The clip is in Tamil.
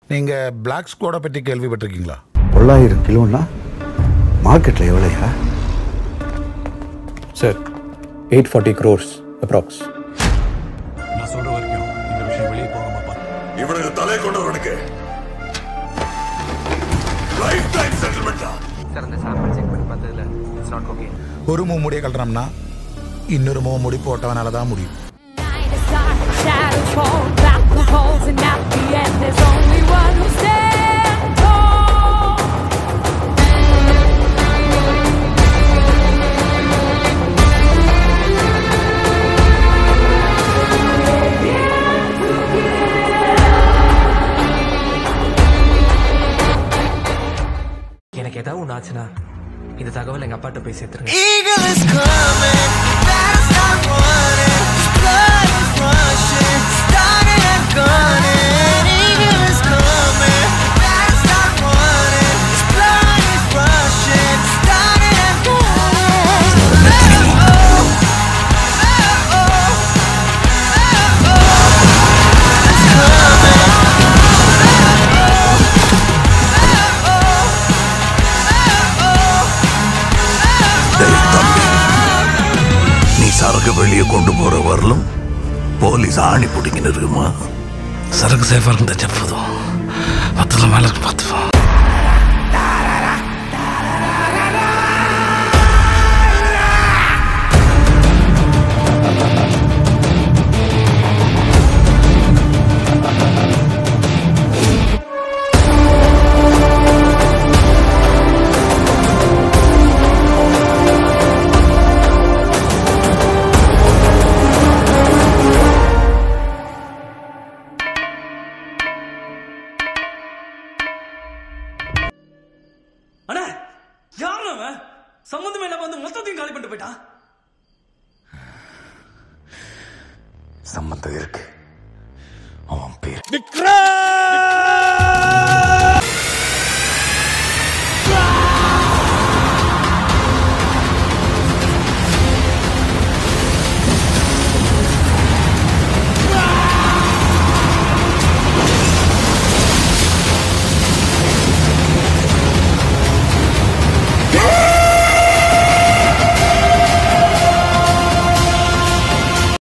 நீங்க பிளாக் ஸ்குவாடை பற்றி கேள்விப்பட்டிருக்கீங்களா தொள்ளாயிரம் கிலோன்னா மார்க்கெட்டில் எவ்வளோயா sir eight forty crores approx நான் சொல்ற வரைக்கும் இந்த விஷயம் வெளியே போகாம பாரு இவனுக்கு தலை கொண்டவனுக்கு லைஃப் டைம் செட்டில்மெண்டா சார் அந்த சாம்பிள் செக் பண்ணி பார்த்ததுல இட்ஸ் நாட் ஓகே ஒரு மூமுடியை கழட்டினோம்னா இன்னொரு மூமுடி போட்டவனால தான் முடியும் Night is dark, shadows fall, back the holes, and at the end there's only one who stands tall. எனக்கு ஏதாவது ஒன்று ஆச்சுன்னா இந்த தகவல் எங்க அப்பாட்ட போய் சேர்த்துருங்க Eagle is coming, better start running. Blood is rushing, starting and gunning. Eagle is coming, better start running. Blood is rushing, starting and gunning. Oh, oh, oh, oh, oh. It's coming. டேய் தம்பி நீ சரக்கு வெளியே கொண்டு போற வரலும் போலீஸ் ஆணி பிடிக்கின்னு இருக்குமா சரக்கு சேஃபா இருந்தா செப்பதும் பத்துல மேல பார்த்துப்போம் அண்ணா யார் அவன் சம்மந்தமே இல்லாம வந்து மொத்தத்தையும் காலி பண்ணிட்டு போயிட்டான் சம்மந்தம் இருக்கு